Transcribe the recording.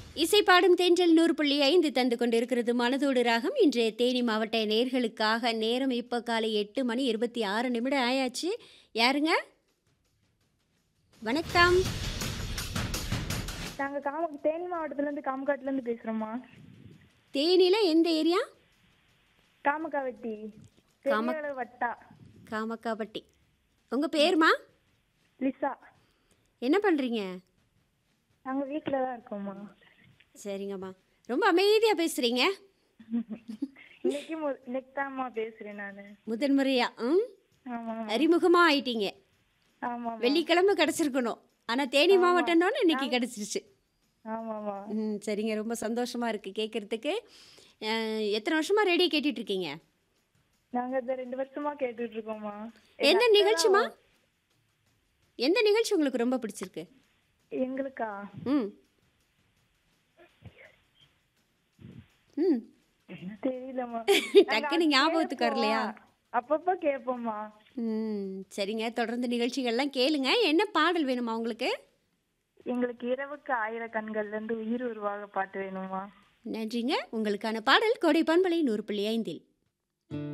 இசை பாடும் தென்றல் நூறு புள்ளி ஐந்து தந்து கொண்டிருக்கிறது மனதோடு ராகம் இன்றைய தேனி மாவட்ட நேர்களுக்காக நேரம் இப்போ காலை எட்டு மணி இருபத்தி ஆறு நிமிடம் ஆயாச்சு யாருங்க வணக்கம் நாங்க காம தேனி மாவட்டத்துல இருந்து காமக்காட்டுல இருந்து பேசுறோம்மா தேனியில் எந்த ஏரியா காமக்காவட்டி பெரியவள வட்டா காமக்காப்பட்டி உங்கள் பேருமா லிசா என்ன பண்ணுறீங்க நாங்க வீட்ல தான் இருக்கோம்மா சரிங்கம்மா ரொம்ப அமைதியாக பேசுகிறீங்க இன்னைக்கு மு- இன்னைக்கு தான்மா பேசுறேன் நானு முதன் முறையா ம் ஆமா அறிமுகமாக ஆயிட்டீங்க ஆமா வெள்ளிக்கிழமை கிடச்சிருக்கணும் ஆனால் தேனி மாவட்டம்னு இன்னைக்கு கிடச்சிருச்சு ஆமாமா ம் சரிங்க ரொம்ப சந்தோஷமா இருக்கு கேட்கறதுக்கு அஹ், எத்தனை வருஷமா ரேடியோ கேட்டுட்டு இருக்கீங்க நாங்க இந்த ரெண்டு வருஷமா கேட்டுட்டு இருக்கோம்மா எந்த நிகழ்ச்சிமா எந்த நிகழ்ச்சி உங்களுக்கு ரொம்ப பிடிச்சிருக்கு எங்களுக்கா ம் ம் தெரியலம்மா டக்குன்னு ஞாபகத்துக்கு வரலையா அப்பப்ப கேட்போம்மா ம் சரிங்க தொடர்ந்து நிகழ்ச்சிகள்லாம் கேளுங்க என்ன பாடல் வேணுமா உங்களுக்கு எங்களுக்கு இரவுக்கு ஆயிர கண்கள்ல இருந்து உயிர் உருவாக பாட்டு வேணுமா நன்றிங்க உங்களுக்கான பாடல் கோடை பண்பலை நூறு புள்ளி ஐந்தில்